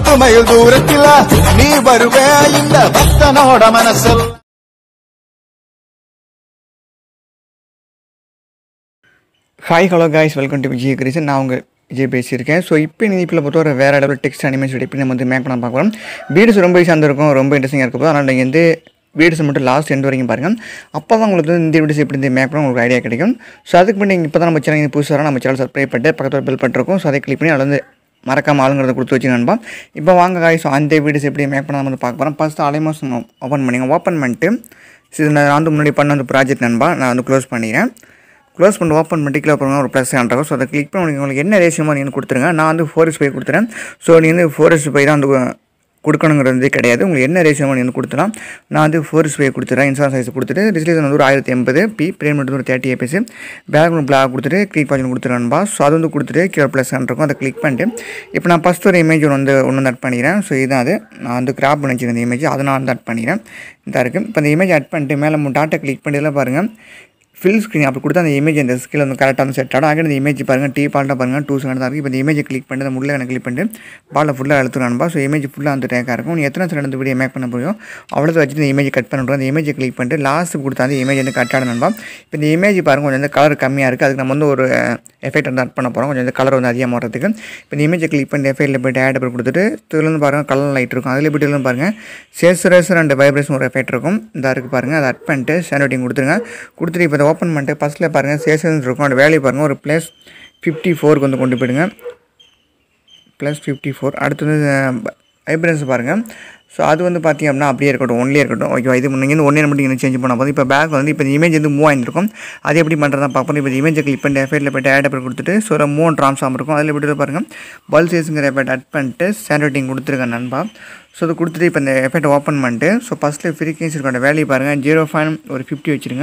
பத்து மைல் தூரத்தில் நீ வருவே இந்த பக்தனோட மனசில் hi hello guys welcome to Vijay creation நான் உங்கள் விஜய் பேசியிருக்கேன் ஸோ இப்போ இதில் பொறுத்த ஒரு வேறு இடத்துல டெக்ஸ்ட் அனிமேஷன் எப்படி நம்ம வந்து மேக் பண்ண பார்க்குறோம் வீடியோஸ் ரொம்ப ஈஸியாக இருந்திருக்கும் ரொம்ப இன்ட்ரெஸ்டிங்காக இருக்கும் அதனால் நீங்கள் வந்து வீடியோஸ் மட்டும் லாஸ்ட் எண்ட் வரைக்கும் பாருங்கள் அப்போ தான் உங்களுக்கு வந்து இந்த வீடியோஸ் எப்படி இந்த மேக் பண்ண உங்களுக்கு ஐடியா கிடைக்கும் ஸோ அதுக்கு முன்னாடி நீங்கள் இப்போ தான் நம்ம சேனல் புதுசாக வரோம் நம்ம சேனல் சப்ஸ்கிரைப் பண்ணிட்டு பக்கத்தில் பில் பண்ணிருக்கோம் ஸோ அதை கிளிக் பண்ணி அதில் வந்து மறக்காம ஆளுங்கிறத கொடுத்து வச்சு நண்பா இப்போ வாங்க காய்ஸ் அந்த வீடியோஸ் எப்படி மேக் பண்ண நம்ம வந்து பார்க்க போகிறோம் ஃபஸ்ட்டு அலைமோஸ் ஓப்பன் பண்ணிங்க ஓப்பன் பண்ணிட்டு இது நான் வந்து முன்னாடி பண்ண அந்த ப்ராஜெக்ட் நண்பா நான் வந்து க்ளோஸ் பண்ணிக்கிறேன் க்ளோஸ் பண்ணி ஓப்பன் பண்ணி கீழே போகிறோம் ஒரு ப்ளஸ் ஆன்றாகும் ஸோ அதை கிளிக் பண்ணி உங்களுக்கு என்ன ரேஷியமோ நீங்கள் கொடுத்துருங்க நான் வந்து ஃபோர் எஸ் பை கொடுத்துறேன் ஸோ நீ வந்து ஃபோர் எஸ் பை தான் வந்து கொடுக்கணுங்கிறது கிடையாது உங்களுக்கு என்ன ரேஷியமோ நீங்கள் கொடுத்துலாம் நான் வந்து ஃபோர் எஸ் பை கொடுத்துறேன் இன்சூரன்ஸ் சைஸ் கொடுத்துட்டு ரிசல்யூஷன் வந்து ஒரு ஆயிரத்தி எண்பது பி பிரேம் வந்து ஒரு தேர்ட்டி ஏபிஎஸ் பேக்ரவுண்ட் பிளாக் கொடுத்துட்டு கிளிக் பாஜன் கொடுத்துருவேன்பா ஸோ அது வந்து கொடுத்துட்டு கீழே ப்ளஸ் இருக்கும் அதை கிளிக் பண்ணிட்டு இப்போ நான் ஃபஸ்ட் ஒரு இமேஜ் வந்து ஒன்று வந்து அட் பண்ணிக்கிறேன் ஸோ இதுதான் அது நான் வந்து கிராப் பண்ணி வச்சிருந்த இமேஜ் அதை நான் வந்து அட் பண்ணிக்கிறேன் இதாக இருக்குது இப்போ இந்த இமேஜ் அட் பண்ணிட்டு மேலே டாட்டா கிளிக் பண்ணிட்டு பாருங்கள் ஃபில் ஸ்க்ரீன் அப்படி கொடுத்தா அந்த இமேஜ் அந்த ஸ்கில் வந்து கரெக்டாக வந்து செட் ஆகும் அங்கே இந்த இமேஜ் பாருங்கள் டீ பால்ட்டாக பாருங்கள் டூ செகண்ட் தான் இருக்குது இப்போ இந்த இமேஜ் கிளிக் பண்ணிட்டு அந்த முள்ள கிளிக் பண்ணிட்டு பாலில் ஃபுல்லாக அழுத்துறான்பா ஸோ இமேஜ் ஃபுல்லாக அந்த டேக்காக இருக்கும் நீ எத்தனை செகண்ட் வீடியோ மேக் பண்ண போறியோ அவ்வளோ வச்சுட்டு இந்த இமேஜ் கட் பண்ணுறோம் அந்த இமேஜ் கிளிக் பண்ணிட்டு லாஸ்ட் கொடுத்தா அந்த இமேஜ் வந்து கட் ஆடணும்பா இப்போ இந்த இமேஜ் பாருங்கள் கொஞ்சம் வந்து கலர் கம்மியாக இருக்குது அதுக்கு நம்ம வந்து ஒரு எஃபெக்ட் வந்து அட் பண்ண போகிறோம் கொஞ்சம் வந்து கலர் வந்து அதிகமாக வரதுக்கு இப்போ இந்த இமேஜை கிளிக் பண்ணி எஃபெக்ட்டில் போய்ட்டு ஆட் அப்படி கொடுத்துட்டு இதுலேருந்து பாருங்கள் கலர் லைட் இருக்கும் அதில் போய்ட்டு பாருங்கள் சேசுரேசர் அண்ட் வைப்ரேஷன் ஒரு எஃபெக்ட் இருக்கும் இந்த இருக்குது பாருங்கள் அதை அட் பண்ணிட்டு சேனோட்டிங் கொடுத்துருங்க கொடுத்துட்டு இப்போ இதை ஓப்பன் பண்ணிட்டு ஃபஸ்ட்டில் பாருங்கள் சேஷன்ஸ் இருக்கும் அந்த வேல்யூ பாருங்கள் ஒரு ப்ளஸ் ஃபிஃப்டி ஃபோருக்கு வந்து கொண்டு போயிடுங்க ப்ளஸ் ஃபிஃப்டி ஃபோர் அடுத்தது வைப்ரன்ஸ் பாருங்கள் ஸோ அது வந்து பார்த்திங்க அப்படின்னா அப்படியே இருக்கட்டும் ஒன்லேயே இருக்கட்டும் ஓகேவா இது நீங்கள் வந்து ஒன்றே மட்டும் நீங்கள் சேஞ்ச் பண்ண போது இப்போ பேக் வந்து இப்போ இந்த இமேஜ் வந்து மூவ் ஆயிருக்கும் அது எப்படி பண்ணுறதா பார்ப்போம் இப்போ இமேஜை கிளிக் பண்ணிட்டு எஃபெக்ட்டில் போய்ட்டு ஆட் அப்படி கொடுத்துட்டு ஸோ ஒரு மூணு ட்ரான்ஸ்ஃபார்ம் இருக்கும் அதில் விட்டு பாருங்கள் பல் சைஸுங்கிற எஃபெக்ட் அட் பண்ணிட்டு ஸ்டாண்டர்டிங் கொடுத்துருக்கேன் நண்பா ஸோ அது கொடுத்துட்டு இப்போ இந்த எஃபெக்ட் ஓப்பன் பண்ணிட்டு ஸோ ஃபஸ்ட்டில் ஃப்ரீக்வன்சி இருக்கோட வேல்யூ பாருங்கள் ஜீரோ ஃபைவ் ஒரு ஃபிஃப்டி வச்சுருங்க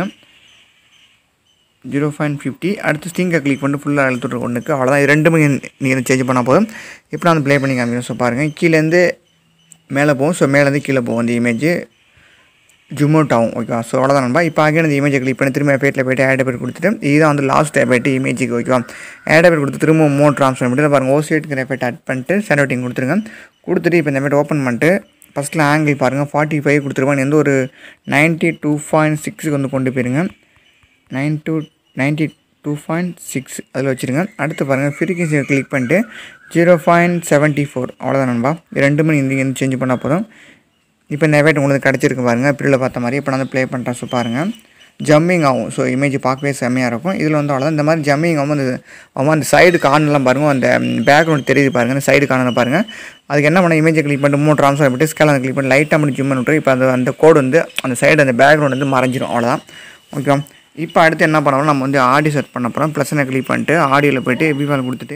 ஜீரோ பாயிண்ட் ஃபிஃப்டி அடுத்து ஸ்டிங்கை கிளிக் பண்ணிட்டு ஃபுல்லாக அழுத்துட்டு ஒன்றுக்கு அவ்வளோதான் இது ரெண்டுமே நீங்கள் சேஞ்ச் பண்ணால் போதும் இப்போ நான் ப்ளே பண்ணி காமிக்கிறேன் ஸோ பாருங்கள் கீழேருந்து மேலே போகும் ஸோ மேலேருந்து கீழே போகும் அந்த இமேஜ் ஜூம் அவுட் ஆகும் ஓகேவா ஸோ அவ்வளோதான் நண்பா இப்போ ஆகிய அந்த இமேஜை கிளிக் பண்ணி திரும்ப எஃபெக்ட்டில் போய்ட்டு ஆட் பேர் கொடுத்துட்டு இதுதான் வந்து லாஸ்ட் எஃபெக்ட் இமேஜுக்கு ஓகேவா ஆட் பேர் கொடுத்து திரும்ப மூணு ட்ரான்ஸ்ஃபர் பண்ணிட்டு பாருங்கள் ஓசியேட்டுங்கிற எஃபெக்ட் ஆட் பண்ணிட்டு சேனோட்டிங் கொடுத்துருங்க கொடுத்துட்டு இப்போ இந்த எஃபெக்ட் ஓப்பன் பண்ணிட்டு ஃபஸ்ட்டில் ஆங்கிள் பாருங்கள் ஃபார்ட்டி ஃபைவ் கொடுத்துருவாங்க எந்த ஒரு நைன்ட்டி டூ பாயிண்ட் சிக்ஸுக்கு வந்து கொண்டு போயிருங்க nine two ninety two point six அதில் வச்சுருங்க அடுத்து பாருங்கள் ஃப்ரீக்வன்சியை கிளிக் பண்ணிட்டு ஜீரோ பாயிண்ட் செவன்ட்டி ஃபோர் அவ்வளோதான் நண்பா இது ரெண்டுமே நீங்கள் வந்து சேஞ்ச் பண்ணால் போதும் இப்போ இந்த எஃபெக்ட் உங்களுக்கு கிடச்சிருக்கு பாருங்கள் பிரிவில் பார்த்த மாதிரி இப்போ நான் வந்து ப்ளே பண்ணுறேன் ஸோ பாருங்கள் ஜம்மிங் ஆகும் ஸோ இமேஜ் பார்க்கவே செம்மையாக இருக்கும் இதில் வந்து அவ்வளோதான் இந்த மாதிரி ஜம்மிங் ஆகும் அந்த அவன் அந்த சைடு கார்னர்லாம் பாருங்கள் அந்த பேக்ரவுண்ட் தெரியுது பாருங்கள் அந்த சைடு கார்னர் பாருங்கள் அதுக்கு என்ன பண்ண இமேஜை கிளிக் பண்ணிட்டு மூணு ட்ரான்ஸ்ஃபர் பண்ணிட்டு ஸ்கேல் அந்த கிளிக் பண்ணி லைட்டாக மட்டும் ஜிம் பண்ணிட்டு இப்போ அந்த அந்த கோடு வந்து அந்த சைடு அந்த பேக்ரவுண்ட் வந்து மறைஞ்சிரும் அவ்வளோதான் ஓகே இப்போ அடுத்து என்ன பண்ணணும் நம்ம வந்து ஆடியோ செட் பண்ண போகிறோம் ப்ளஸ்னை கிளிக் பண்ணிட்டு ஆடியோவில் போய்ட்டு எபி ஃபைல் கொடுத்துட்டு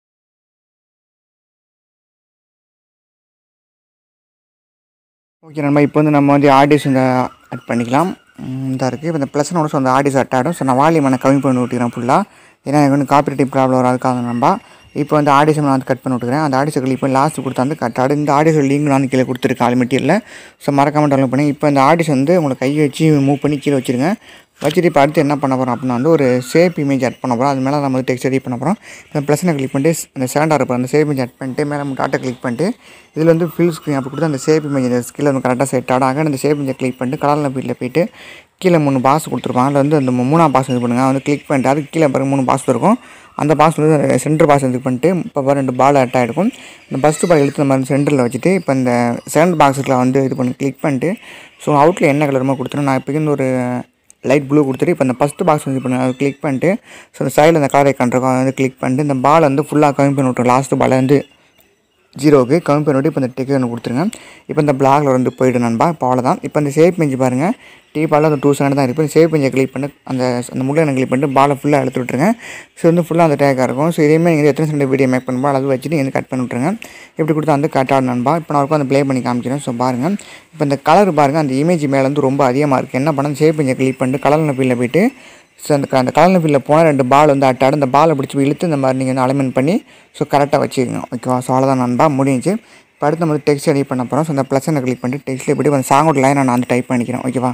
ஓகே நம்ம இப்போ வந்து நம்ம வந்து ஆடியோஸ் இந்த அட் பண்ணிக்கலாம் இதாக இருக்குது இப்போ இந்த ப்ளஸ்னோட ஸோ அந்த ஆடியோஸ் அட் ஆகிடும் ஸோ நான் வால்யூம் நான் கம்மி பண்ணி விட்டுக்கிறேன் ஃபுல்லாக ஏன்னா எனக்கு வந்து காப்பிரைட்டிவ் ப்ராப்ளம் வராதுக்காக நம்ப இப்போ வந்து ஆடியோஸ் நான் வந்து கட் பண்ணி விட்டுக்கிறேன் அந்த ஆடியோஸை கிளிக் பண்ணி லாஸ்ட் கொடுத்தா வந்து கட் ஆடு இந்த ஆடியோஸ் லிங்க் நான் கீழே கொடுத்துருக்கேன் ஆல் மெட்டீரியலில் ஸோ மறக்காமல் டவுன்லோட் பண்ணி இப்போ இந்த ஆடியோஸ் வந்து உங்களுக்கு கையை வச்சு மூவ் பண்ணி கீழே வச்சுருங்க வச்சுட்டு இப்போ அடுத்து என்ன பண்ண போகிறோம் அப்படின்னா வந்து ஒரு சேப் இமேஜ் அட் பண்ண போகிறோம் அது மேலே நம்ம வந்து டெக்ஸ்ட் எடிட் பண்ண போகிறோம் இந்த ப்ளஸ்னை கிளிக் பண்ணிட்டு அந்த சேண்டாக இருப்போம் அந்த சேப் இமேஜ் அட் பண்ணிட்டு மேலே நம்ம டாட்டா கிளிக் பண்ணிட்டு இதில் வந்து ஃபில் ஸ்க்ரீன் அப்படி கொடுத்து அந்த சேப் இமேஜ் அந்த ஸ்கில் வந்து கரெக்டாக செட் ஆகும் அங்கே அந்த சேப் இமேஜை கிளிக் பண்ணிட்டு கலரில் வீட்டில் போயிட்டு கீழே மூணு பாஸ் கொடுத்துருப்பாங்க அதில் வந்து அந்த மூணாம் பாஸ் இது பண்ணுங்கள் வந்து கிளிக் பண்ணிட்டு அதுக்கு கீழே பாருங்க மூணு பாஸ் இருக்கும் அந்த பாஸ் வந்து சென்டர் பாஸ் இது பண்ணிட்டு இப்போ பாரு ரெண்டு பால் அட் ஆகிருக்கும் இந்த ஃபஸ்ட்டு பால் எடுத்து நம்ம சென்டரில் வச்சுட்டு இப்போ இந்த செகண்ட் பாக்ஸுக்குள்ள வந்து இது பண்ணி கிளிக் பண்ணிட்டு ஸோ அவுட்டில் என்ன கலருமோ கொடுத்துரும் நான் இப்போ வந்து ஒரு லைட் ப்ளூ கொடுத்துட்டு இப்போ இந்த ஃபஸ்ட்டு பாக்ஸ் வந்து பண்ணி அதை கிளிக் பண்ணிட்டு ஸோ அந்த சைடில் அந்த கலர் ஐக்கான் இருக்கும் அதை வந்து கிளிக் பண்ணிட்டு இந்த பால் வந்து ஃபுல்லாக கம்மி பண்ணி விட்ருங்க லாஸ்ட்டு பாலை வந்து ஜீரோவுக்கு கம்மி பண்ணிவிட்டு இப்போ இந்த டிக்கெட் கொடுத்துருங்க இப்போ இந்த பிளாக்ல வந்து போய்ட்டு நண்பா இப்போ அவ்வளோதான் இப்போ இந்த சேவ் பெஞ்சு பாருங்கள் டீ பாலில் அந்த டூ செகண்ட் தான் இருக்குது இந்த சேவ் பெஞ்சை கிளிக் பண்ணி அந்த அந்த முள்ளை கிளிக் பண்ணிட்டு பாலை ஃபுல்லாக எடுத்து விட்ருங்க ஸோ வந்து ஃபுல்லாக அந்த டேக்காக இருக்கும் ஸோ இதேமாதிரி நீங்கள் எத்தனை செகண்ட் வீடியோ மேக் பண்ணும்போது அது வச்சுட்டு நீங்கள் கட் பண்ணி விட்ருங்க இப்படி கொடுத்தா வந்து கட் ஆகும் நண்பா இப்போ நான் அந்த ப்ளே பண்ணி காமிக்கிறேன் ஸோ பாருங்கள் இப்போ இந்த கலர் பாருங்கள் அந்த இமேஜ் மேலே வந்து ரொம்ப அதிகமாக இருக்குது என்ன பண்ண சேவ் பெஞ்சை கிளிக் பண்ணிட்டு கலர் ஃபீல்டில் போயிட்டு ஸோ அந்த அந்த கலர் ஃபீல்டில் போனால் ரெண்டு பால் வந்து அட்டாடு அந்த பாலை பிடிச்சி இழுத்து இந்த மாதிரி நீங்கள் வந்து அலைன்மெண்ட் பண்ணி ஸோ கரெக்டாக வச்சுக்கோங்க ஓகேவா ஸோ அவ்வளோதான் நண்பா முடிஞ்சு இப்போ அடுத்து நம்ம டெக்ஸ்ட் எடிட் பண்ண போகிறோம் ஸோ அந்த ப்ளஸ்ஸை கிளிக் பண்ணிட்டு டெக்ஸ்ட்டில் போய்ட்டு அந்த சாங்கோட லைனை நான் வந்து டைப் பண்ணிக்கிறேன் ஓகேவா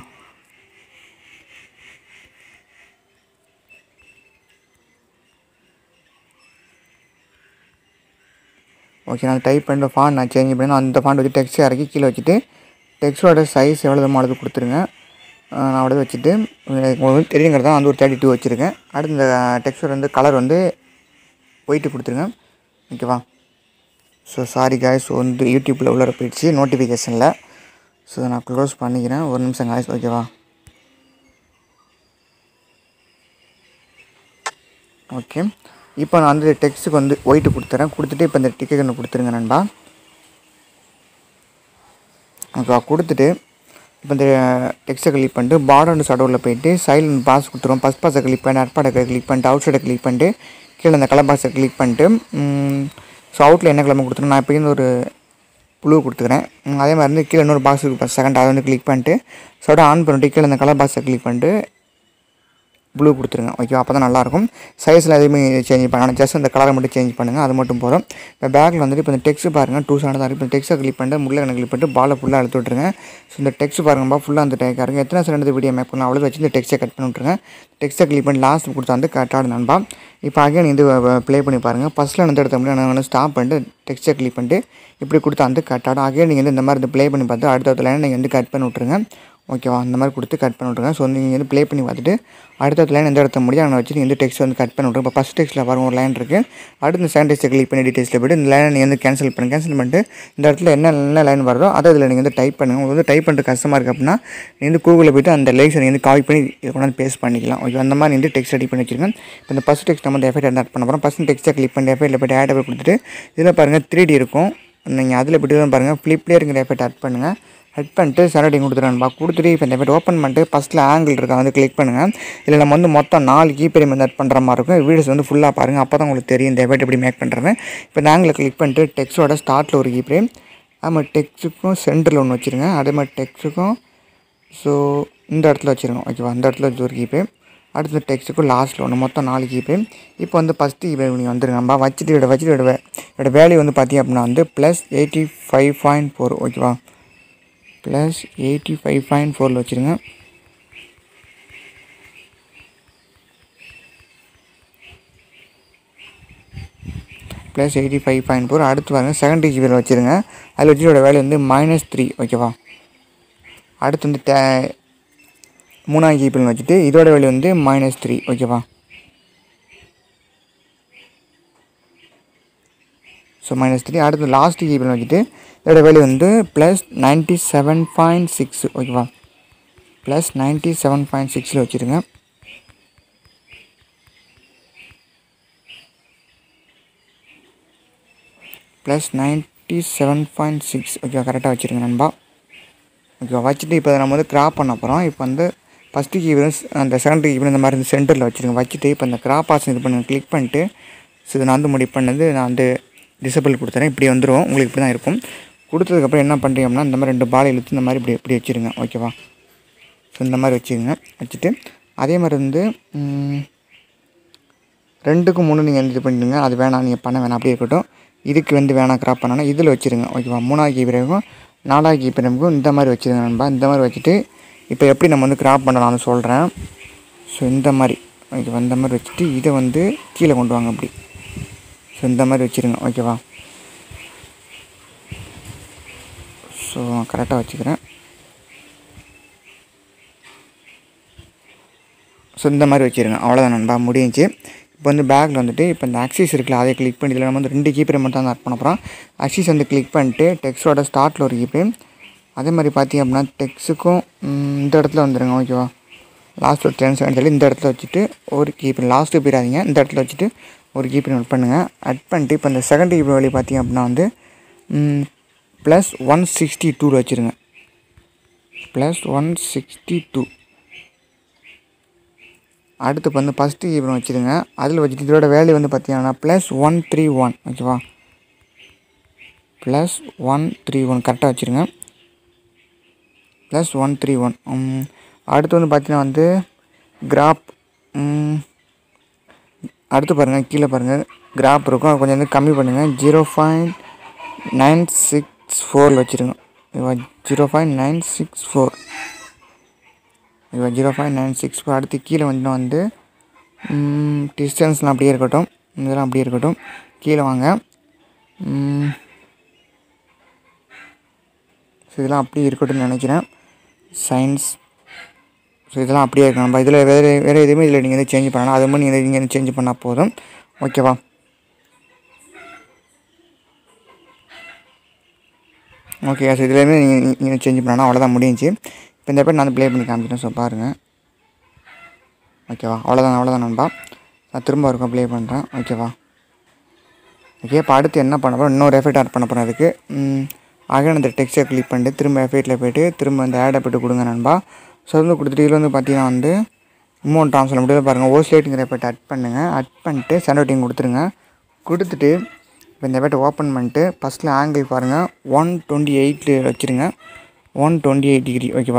ஓகே நான் டைப் பண்ணிட்டு ஃபாண்ட் நான் சேஞ்ச் பண்ணி அந்த ஃபாண்ட் வச்சு டெக்ஸ்ட் இறக்கி கீழே வச்சுட்டு டெக்ஸ்டோட சைஸ் எவ்வளோ மாடது கொடுத்துருங்க ஆஹ் நான் அப்படியே வச்சுட்டு உங்களுக்கு வந்து தெரியுங்கிறது தான் வந்து ஒரு தேர்ட்டி டூ வச்சுருக்கேன் அடுத்து இந்த டெக்ஸ்டோட வந்து கலர் வந்து ஒயிட்டு கொடுத்துருங்க ஓகேவா ஸோ சாரி காய்ஸ் வந்து யூடியூப்பில் உள்ள போயிடுச்சு நோட்டிஃபிகேஷனில் ஸோ நான் க்ளோஸ் பண்ணிக்கிறேன் ஒரு நிமிஷம் காய்ஸ் ஓகேவா ஓகே இப்போ நான் வந்து டெக்ஸ்ட்டுக்கு வந்து ஒயிட்டு கொடுத்துறேன் கொடுத்துட்டு இப்போ இந்த டிக்கெட் கொடுத்துருங்க நண்பா ஓகேவா கொடுத்துட்டு இப்போ இந்த டெக்ஸ்ட்டை கிளிக் பண்ணிட்டு பார்டர் ஷடோவில் போயிட்டு சைலண்ட் பாஸ் கொடுத்துருவோம் ஃபஸ்ட் பாஸை கிளிக் பண்ணி அட்பாடை கிளிக் பண்ணிட்டு அவுட் சைடை கிளிக் பண்ணிட்டு கீழே இந்த கலர் பாக்ஸை கிளிக் பண்ணிட்டு ஸோ அவுட்டில் என்ன கிளம்ப கொடுத்துருவோம் நான் இப்போ இருந்து ஒரு ப்ளூ கொடுத்துக்கிறேன் ம், அதே மாதிரி வந்து கீழே இன்னொரு பாக்ஸ் இருக்கு செகண்ட் அதை வந்து கிளிக் பண்ணிட்டு ஸோட ஆன் பண்ணிட்டு கீழே இந்த கலர் பாக்ஸை கிளிக் பண்ணிட்டு ப்ளூ கொடுத்துருங்க ஓகே அப்போ தான் நல்லாயிருக்கும் சைஸில் எதுவுமே சேஞ்ச் பண்ணணும் ஜஸ்ட் அந்த கலரை மட்டும் சேஞ்ச் பண்ணுங்கள் அது மட்டும் போதும் இப்போ பேக்கில் வந்துட்டு இப்போ இந்த டெக்ஸ்ட் பாருங்கள் டூ செவன் தான் இப்போ டெக்ஸ்ட்டை கிளிக் பண்ணிட்டு முள்ள கணக்கு கிளிக் பண்ணிட்டு பாலை ஃபுல்லாக எடுத்து விட்ருங்க ஸோ இந்த டெக்ஸ்ட் பாருங்கப்பா ஃபுல்லாக அந்த டேக்காக இருக்கும் எத்தனை செகண்ட் வீடியோ மேப் பண்ணலாம் அவ்வளோ வச்சு இந்த டெக்ஸ்ட்டை கட் பண்ணி விட்ருங்க டெக்ஸ்ட்டை கிளிக் பண்ணி லாஸ்ட் கொடுத்தா வந்து கரெக்டாக நண்பா இப்போ அகைன் இது ப்ளே பண்ணி பாருங்கள் ஃபஸ்ட்டில் வந்து எடுத்த முடியும் நான் வந்து ஸ்டாப் பண்ணிட்டு டெக்ஸ்ட்டை கிளிக் பண்ணிட்டு இப்படி கொடுத்தா வந்து கட் ஆகும் அகைன் நீங்கள் வந்து இந்த மாதிரி ப்ளே பண்ணி பார்த்து அடுத்த லைன் நீங்கள் வந்து கட் பண்ணி விட்ருங்க ஓகேவா அந்த மாதிரி கொடுத்து கட் பண்ணி விட்ருங்க ஸோ வந்து நீங்கள் வந்து ப்ளே பண்ணி பார்த்துட்டு அடுத்த லைன் எந்த இடத்த முடியும் அதை வச்சு நீங்கள் வந்து டெக்ஸ்ட் வந்து கட் பண்ணி விட்ருங்க இப்போ ஃபஸ்ட் டெக்ஸ்ட்டில் பாருங்க ஒரு லைன் இருக்குது அடுத்து இந்த செகண்ட் டெக்ஸ்ட்டை கிளிக் பண்ணி டீட்டெயில்ஸில் போய்ட்டு இந்த லைனை நீங்கள் வந்து கேன்சல் பண்ணி கேன்சல் பண்ணிட்டு இந்த இடத்துல என்ன என்ன லைன் வருதோ அதை இதில் நீங்கள் வந்து டைப் பண்ணுங்கள் உங்களுக்கு வந்து டைப் பண்ணுறது கஷ்டமாக இருக்குது அப்படின்னா நீங்கள் வந்து கூகுளில் போய்ட்டு அந்த லைக்ஸை நீங்கள் வந்து காப்பி பண்ணி இதை கொண்டாந்து பேஸ்ட் பண்ணிக்கலாம் ஓகே அந்த மாதிரி வந்து டெக்ஸ்ட் ரெடி பண்ணி வச்சிருங்க இப்போ இந்த ஃபஸ்ட் டெக்ஸ்ட் நம்ம வந்து எஃபெக்ட் ஆட் பண்ண போகிறோம் ஃபஸ்ட் டெக்ஸ்ட்டை கிளிக் பண்ணி எஃபெக்ட்டில் போய்ட்டு ஆட் கொடுத்துட்டு இதில் பாருங்கள் த்ரீ டி இருக்கும் நீங்கள் அதில் போய்ட்டு தான் பாருங்கள் ஃப்ளிப்லேருங்கிற எஃபெக்ட் ஆட் பண்ணுங்கள் ஹெட் பண்ணிட்டு சரடிங் கொடுத்துருன்பா கொடுத்துட்டு இப்போ இந்த எஃபெக்ட் ஓப்பன் பண்ணிட்டு ஃபஸ்ட்டில் ஆங்கிள் இருக்கா வந்து கிளிக் பண்ணுங்கள் இதில் நம்ம வந்து மொத்தம் நாலு கீப்பரையும் வந்து ஆட் பண்ணுற மாதிரி இருக்கும் வீடியோஸ் வந்து ஃபுல்லாக பாருங்கள் அப்போ தான் உங்களுக்கு தெரியும் இந்த எஃபெக்ட் எப்படி மேக் பண்ணுறது இப்போ இந்த ஆங்கிளில் கிளிக் பண்ணிட்டு டெக்ஸ்ட்டோட ஸ்டார்ட்டில் ஒரு கீப்பரேம் அது மாதிரி டெக்ஸ்ட்டுக்கும் சென்டரில் ஒன்று வச்சுருங்க அதே மாதிரி டெக்ஸ்ட்டுக்கும் ஸோ இந்த இடத்துல வச்சுருங்க ஓகேவா இந்த இடத்துல வச்சு ஒரு கீப்பே அடுத்த டெக்ஸ்ட்டுக்கும் லாஸ்ட்டில் ஒன்று மொத்தம் நாலு கீப்பே இப்போ வந்து ஃபஸ்ட்டு கீப்பே நீங்கள் வந்துருங்க நம்ம வச்சுட்டு இதோட வச்சுட்டு இதோட வே- இதோட வேல்யூ வந்து பார்த்தீங்க அப்படின்னா வந்து plus eighty five point four ஓகேவா ப்ளஸ் எயிட்டி ஃபைவ் பாயிண்ட் ஃபோரில் வச்சுருங்க plus eighty five point four அடுத்து பாருங்க செகண்ட் ஜிபியில் வச்சுருங்க அதில் வச்சு இதோட வேல்யூ வந்து மைனஸ் த்ரீ ஓகேவா அடுத்து வந்து டே மூணாவது ஜிபியில் வச்சுட்டு இதோட வேல்யூ வந்து மைனஸ் த்ரீ ஓகேவா ஸோ மைனஸ் த்ரீ அடுத்து லாஸ்ட் ஜிபியில் வச்சுட்டு இதோட வேல்யூ வந்து plus ninety seven point six ஓகேவா ப்ளஸ் நைன்ட்டி செவன் பாயிண்ட் சிக்ஸில் வச்சுருங்க plus ninety seven point six okay கரெக்டாக வச்சுருங்க நண்பா ஓகே வச்சுட்டு இப்போ நம்ம வந்து கிராப் பண்ண போகிறோம் இப்போ வந்து ஃபஸ்ட்டு கீபர் அந்த செகண்ட் கீபர் இந்த மாதிரி இந்த சென்டரில் வச்சுருங்க வச்சுட்டு இப்போ இந்த கிராப் ஆப்ஷன் இது பண்ணி கிளிக் பண்ணிட்டு ஸோ இது நான் வந்து முடிவு பண்ணது நான் வந்து டிசபிள் கொடுத்துறேன் இப்படி வந்துடும் உங்களுக்கு இப்படி தான் இருக்கும் கொடுத்ததுக்கப்புறம் என்ன பண்ணுறீங்க அப்படின்னா இந்த மாதிரி ரெண்டு பால் இழுத்து இந்த மாதிரி இப்படி இப்படி வச்சுருங்க ஓகேவா ஸோ இந்த மாதிரி வச்சுருங்க வச்சுட்டு அதே மாதிரி வந்து ம், ரெண்டுக்கும் மூணு நீங்கள் இது பண்ணிடுங்க அது வேணாம் நீங்கள் பண்ண வேணாம் அப்படியே இருக்கட்டும் இதுக்கு வந்து வேணாம் கிராப் பண்ணனா இதில் வச்சுருங்க ஓகேவா மூணாவது கீபிரேக்கும் நாலாவது கீபிரேக்கும் இந்த மாதிரி வச்சுருங்க நண்பா இந்த மாதிரி வச்சுட்டு இப்போ எப்படி நம்ம வந்து கிராப் பண்ணலாம்னு சொல்கிறேன் ஸோ இந்த மாதிரி ஓகேவா இந்த மாதிரி வச்சுட்டு இதை வந்து கீழே கொண்டு வாங்க அப்படி ஸோ இந்த மாதிரி வச்சுருங்க ஓகேவா ஸோ கரெக்டாக வச்சுக்கிறேன் ஸோ இந்த மாதிரி வச்சுருங்க அவ்வளோதான் நண்பா முடிஞ்சுச்சு இப்போ வந்து பேக்கில் வந்துட்டு இப்போ இந்த ஆக்சிஸ் இருக்குல்ல அதை கிளிக் பண்ணி இதில் நம்ம வந்து ரெண்டு கீப்பரை மட்டும் தான் ஆட் பண்ண போகிறோம் ஆக்சிஸ் வந்து கிளிக் பண்ணிட்டு டெக்ஸ்டோட ஸ்டார்ட்டில் ஒரு கீப்பே அதே மாதிரி பார்த்தீங்க அப்படின்னா டெக்ஸுக்கும் இந்த இடத்துல வந்துடுங்க ஓகேவா லாஸ்ட் ஒரு டென் செகண்ட் சொல்லி இந்த இடத்துல வச்சுட்டு ஒரு கீப்பர் லாஸ்ட்டு போயிடாதீங்க இந்த இடத்துல வச்சுட்டு ஒரு கீப்பர் நோட் பண்ணுங்கள் அட் பண்ணிட்டு இப்போ இந்த செகண்ட் கீப்பர் வழி பார்த்தீங்க அப்படின்னா வந்து ப்ளஸ் ஒன் சிக்ஸ்டி டூவில் வச்சுருங்க ப்ளஸ் ஒன் சிக்ஸ்டி டூ அடுத்து இப்போ வந்து ஃபஸ்ட்டு கீபர் வச்சுருங்க அதில் வச்சுட்டு இதோட வேல்யூ வந்து பார்த்தீங்கன்னா ப்ளஸ் ஒன் த்ரீ ஒன் ஓகேவா ப்ளஸ் ஒன் த்ரீ ஒன் கரெக்டாக வச்சுருங்க ப்ளஸ் ஒன் த்ரீ ஒன் அடுத்து வந்து பார்த்தீங்கன்னா வந்து கிராப் அடுத்து பாருங்கள் கீழே பாருங்கள் கிராப் இருக்கும் அது கொஞ்சம் வந்து கம்மி பண்ணுங்கள் ஜீரோ பாயிண்ட் நைன் சிக்ஸ் ஃபோரில் வச்சுருங்க zero point nine six four இப்போ ஜீரோ பாயிண்ட் நைன் சிக்ஸ் அடுத்து கீழே வந்து வந்து டிஸ்டன்ஸ்லாம் அப்படியே இருக்கட்டும் இதெல்லாம் அப்படியே இருக்கட்டும் கீழே வாங்க ஸோ இதெல்லாம் அப்படியே இருக்கட்டும்னு நினைக்கிறேன் சயின்ஸ் ஸோ இதெல்லாம் அப்படியே இருக்கணும் நம்ம இதில் வேறு வேறு எதுவுமே இதில் நீங்கள் வந்து சேஞ்ச் பண்ணலாம் அது மாதிரி நீங்கள் நீங்கள் சேஞ்ச் பண்ணால் போதும் ஓகேவா ஓகே ஸோ இதுலேயுமே நீங்கள் நீங்கள் சேஞ்ச் பண்ணலாம் அவ்வளோதான் முடிஞ்சிச்சு இப்போ இந்த பேர் நான் ப்ளே பண்ணி காமிக்கிறேன் ஸோ பாருங்கள் ஓகேவா அவ்வளோதான் அவ்வளோதான் நண்பா நான் திரும்ப ஒருக்கா ப்ளே பண்ணுறேன் ஓகேவா ஓகே இப்போ அடுத்து என்ன பண்ண போகிறோம் இன்னொரு எஃபெக்ட் ஆட் பண்ண போகிறோம் அதுக்கு அகைன் அந்த டெக்ஸ்டை கிளிக் பண்ணிட்டு திரும்ப எஃபெக்ட்டில் போய்ட்டு திரும்ப அந்த ஆடை போய்ட்டு கொடுங்க நண்பா ஸோ வந்து கொடுத்துட்டு இதில் வந்து பார்த்தீங்கன்னா வந்து இமௌண்ட் ட்ரான்ஸ்ஃபர் முடியாது பாருங்கள் ஓஸ்லேட்டுங்கிற எஃபெக்ட் அட் பண்ணுங்கள் அட் பண்ணிட்டு சென்டோட்டிங் கொடுத்துருங்க கொடுத்துட்டு இப்போ இந்த எஃபெக்ட் ஓப்பன் பண்ணிட்டு ஃபஸ்ட்டில் ஆங்கிள் பாருங்கள் ஒன் டுவெண்ட்டி எயிட்டில் வச்சுருங்க ஒன் டுவெண்ட்டி எயிட் டிகிரி ஓகேவா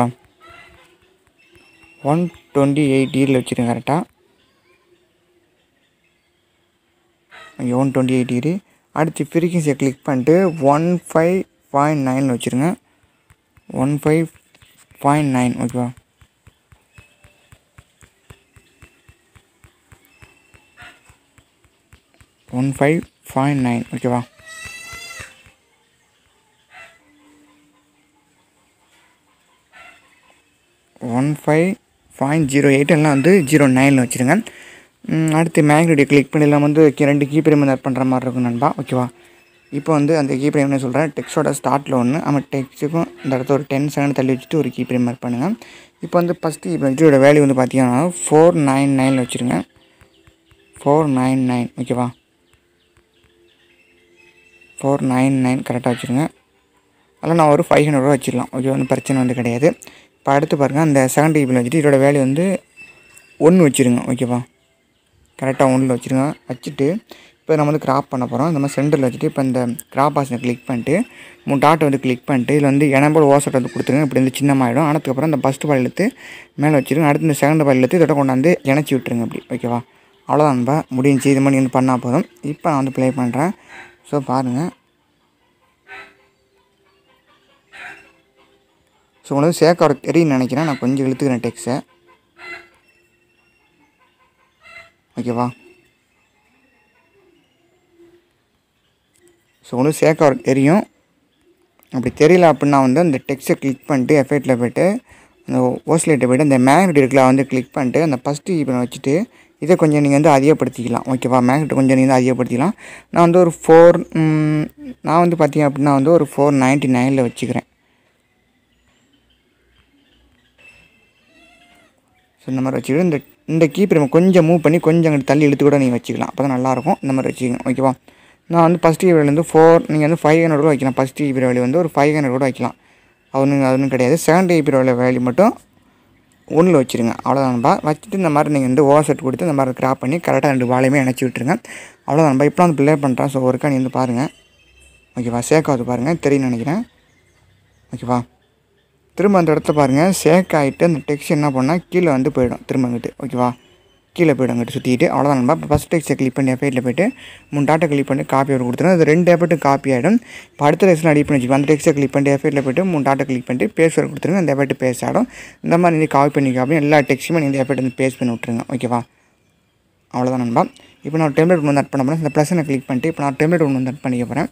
ஒன் டுவெண்ட்டி எயிட் டிகிரியில் வச்சுருங்க கரெக்டாக okay one twenty eight degree அடுத்து ஃப்ரீக்வன்சியை கிளிக் பண்ணிட்டு ஒன் ஃபைவ் பாயிண்ட் நைன் வச்சுருங்க ஒன் ஃபைவ் பாயிண்ட் நைன் ஓகேவா ஒன் ஃபைவ் பாயிண்ட் நைன் ஓகேவா one five point zero eight எல்லாம் வந்து ஜீரோ நைனில் வச்சுருங்க ம், அடுத்து மேக்னெட்டிக் கிளிக் பண்ணி எல்லாம் வந்து கீ- ரெண்டு கீ பிரேம் ஆட் பண்ணுற மாதிரி இருக்கும் நண்பா ஓகேவா இப்போ வந்து அந்த கீ பிரேம் என்ன சொல்கிறேன் டெக்ஸ்டோட ஸ்டார்ட்டில் ஒன்று நம்ம டெக்ஸ்ட்டுக்கும் இந்த இடத்த ஒரு டென் செகண்ட் தள்ளி வச்சுட்டு ஒரு கீ பிரேம் ஆட் பண்ணுங்கள் இப்போ வந்து ஃபஸ்ட்டு இப்போ இதோட வேல்யூ வந்து பார்த்தீங்கன்னா ஃபோர் நைன் நைனில் வச்சுருங்க ஃபோர் நைன் நைன் ஓகேவா ஃபோர் நைன் நைன் கரெக்டாக வச்சுருங்க அதில் நான் ஒரு ஃபைவ் ஹண்ட்ரட் வச்சிடலாம் ஓகே ஒன்றும் பிரச்சனை வந்து கிடையாது இப்போ அடுத்து பாருங்கள் அந்த செகண்ட் டிபியில் வச்சுட்டு இதோட வேல்யூ வந்து ஒன்று வச்சுருங்க ஓகேவா கரெக்டாக ஒன்றில் வச்சுருங்க வச்சுட்டு இப்போ நம்ம வந்து கிராப் பண்ண போகிறோம் இந்த மாதிரி சென்டரில் வச்சுட்டு இப்போ இந்த கிராப் ஆப்ஷனை கிளிக் பண்ணிட்டு மூணு டாட்டை வந்து கிளிக் பண்ணிட்டு இதில் வந்து எனம்போல் ஓசட் வந்து கொடுத்துருங்க இப்படி வந்து சின்னமாகிடும் ஆனதுக்கப்புறம் இந்த ஃபஸ்ட்டு பால் எடுத்து மேலே வச்சுருங்க அடுத்து இந்த செகண்ட் பால் எடுத்து இதோட கொண்டாந்து இணைச்சி விட்டுருங்க அப்படி ஓகேவா அவ்வளோதான் நண்பா முடிஞ்சு இது மாதிரி வந்து பண்ணால் போதும் இப்போ நான் வந்து ப்ளே பண்ணுறேன் ஸோ பாருங்கள் ஸோ உங்களுக்கு சேர்க்க வர தெரியும்னு நினைக்கிறேன் நான் கொஞ்சம் இழுத்துக்கிறேன் டெக்ஸை ஓகேவா ஸோ உங்களுக்கு சேர்க்க வர தெரியும் அப்படி தெரியல அப்படின்னா வந்து அந்த டெக்ஸ்ட்டை கிளிக் பண்ணிட்டு எஃபெக்ட்டில் போய்ட்டு அந்த ஓஸ்லேட்டை போய்ட்டு அந்த மேக்னெட் இருக்குல்ல வந்து கிளிக் பண்ணிட்டு அந்த ஃபஸ்ட்டு இப்போ வச்சுட்டு இதை கொஞ்சம் நீங்கள் வந்து அதிகப்படுத்திக்கலாம் ஓகேவா மேக்னெட் கொஞ்சம் நீங்கள் வந்து அதிகப்படுத்திக்கலாம் நான் வந்து ஒரு ஃபோர் நான் வந்து பார்த்தீங்க அப்படின்னா வந்து ஒரு ஃபோர் நைன்ட்டி நைனில் வச்சுக்கிறேன் ஸோ இந்த மாதிரி வச்சுக்கிட்டு இந்த இந்த கீப்பர் நம்ம கொஞ்சம் மூவ் பண்ணி கொஞ்சம் அங்கிட்டு தள்ளி இழுத்து கூட நீங்கள் வச்சுக்கலாம் அப்போ தான் நல்லாயிருக்கும் இந்த மாதிரி வச்சுக்கோங்க ஓகேவா நான் வந்து ஃபஸ்ட் ஈவர் வந்து ஃபோர் நீங்கள் வந்து ஃபைவ் ஹண்ட்ரட் கூட வைக்கலாம் ஃபஸ்ட் ஈபி வேல்யூ வந்து ஒரு ஃபைவ் ஹண்ட்ரட் கூட வைக்கலாம் அது ஒன்றும் அது ஒன்றும் கிடையாது செகண்ட் ஈபி வேல்யூ மட்டும் ஒன்றில் வச்சுருங்க அவ்வளோதான்பா வச்சுட்டு இந்த மாதிரி நீங்கள் வந்து ஓவர் செட் கொடுத்து இந்த மாதிரி கிராப் பண்ணி கரெக்டாக ரெண்டு வாழையுமே இணைச்சி விட்டுருங்க அவ்வளோதான்பா இப்போ வந்து ப்ளே பண்ணுறேன் ஸோ ஒருக்கா நீ வந்து பாருங்கள் ஓகேவா சேக்காவது பாருங்கள் தெரியும்னு நினைக்கிறேன் ஓகேவா திரும்ப அந்த இடத்துல பாருங்கள் சேக் ஆகிட்டு அந்த டெக்ஸ்ட் என்ன பண்ணால் கீழே வந்து போயிடும் திரும்ப அங்கிட்டு ஓகேவா கீழே போயிடும் அங்கிட்டு சுற்றிட்டு அவ்வளோதான் நம்ம இப்போ ஃபஸ்ட் டெக்ஸ்ட்டை கிளிக் பண்ணி எஃபைட்டில் போய்ட்டு மூணு டாட்டை கிளிக் பண்ணி காப்பி ஒரு கொடுத்துருங்க அது ரெண்டு எஃபெக்ட்டும் காப்பி ஆகிடும் இப்போ அடுத்த டெக்ஸ்ட்டில் அடி பண்ணி வச்சுக்கோ அந்த டெக்ஸ்ட்டை கிளிக் பண்ணி எஃபைட்டில் போய்ட்டு மூணு டாட்டை கிளிக் பண்ணிட்டு பேஸ் வர கொடுத்துருங்க அந்த எஃபெக்ட் பேஸ் ஆகிடும் இந்த மாதிரி நீங்கள் காப்பி பண்ணி காப்பி எல்லா டெக்ஸ்ட்டுமே நீங்கள் இந்த எஃபெக்ட் வந்து பேஸ் பண்ணி விட்ருங்க ஓகேவா அவ்வளோதான் நண்பா இப்போ நான் டெம்ப்ளேட் ஒன்று வந்து அட் பண்ண போகிறேன் இந்த ப்ளஸனை கிளிக் பண்ணிட்டு இப்போ நான் டெம்ப்ளேட் ஒன்று வந்து அட் பண்ணிக்க போகிறேன்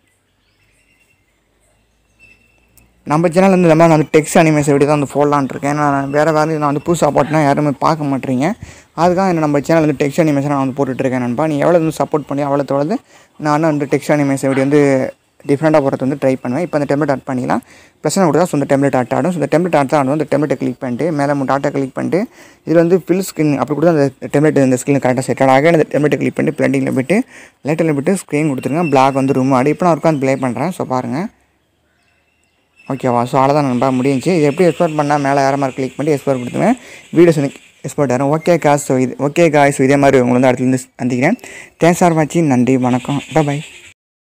நம்ம சேனல் வந்து இந்த மாதிரி நான் வந்து டெக்ஸ்ட் அனிமேஷன் வீடியோ தான் வந்து போடலான்னு இருக்கேன் ஏன்னா நான் வேறு வேறு நான் வந்து புதுசாக போட்டேன்னா யாருமே பார்க்க மாட்டீங்க அதுக்காக என்ன நம்ம சேனல் வந்து டெக்ஸ்ட் அனிமேஷன் நான் வந்து போட்டுட்ருக்கேன் நண்பா நீ எவ்வளோ வந்து சப்போர்ட் பண்ணி அவ்வளோ தொலைது நான் வந்து டெக்ஸ்ட் அனிமேஷன் வீடியோ வந்து டிஃப்ரெண்ட்டாக போகிறது வந்து ட்ரை பண்ணுவேன் இப்போ அந்த டெம்ப்ளேட் ஆட் பண்ணிக்கலாம் பிரச்சனை கொடுத்தா ஸோ இந்த டெம்ப்ளேட் ஆட் ஆடும் ஸோ இந்த டெம்ப்ளேட் ஆட் ஆடும் அந்த டெம்ப்ளேட்டை கிளிக் பண்ணிட்டு மேலே மூணு டாட்டா கிளிக் பண்ணிட்டு இதில் வந்து ஃபில் ஸ்க்ரீன் அப்படி கொடுத்தா அந்த டெம்ப்ளேட் இந்த ஸ்க்ரீன் கரெக்டாக செட் ஆகும் ஆக அந்த டெம்ப்ளேட்டை கிளிக் பண்ணி பிளண்டிங்கில் போய்ட்டு லைட்டில் போய்ட்டு ஸ்க்ரீன் கொடுத்துருங்க பிளாக் வந்து ரூம் ஆடி இப்போ நான் உட்காந்து ப்ளே பண்ணுறேன் ஸோ பாருங்கள் ஓகேவா ஸோ அவ்வளோதான் நண்பா முடிஞ்சுச்சு இது எப்படி எக்ஸ்போர்ட் பண்ணால் மேலே யார மாதிரி கிளிக் பண்ணி எக்ஸ்போர்ட் கொடுத்துருவேன் வீடியோஸ் வந்து எக்ஸ்போர்ட் ஆகும் ஓகே காசு ஸோ இது ஓகே காய் ஸோ இதே மாதிரி உங்களை வந்து அடுத்துலேருந்து சந்திக்கிறேன் தேங்க்ஸ் ஃபார் வாட்சிங் நன்றி வணக்கம் பாய்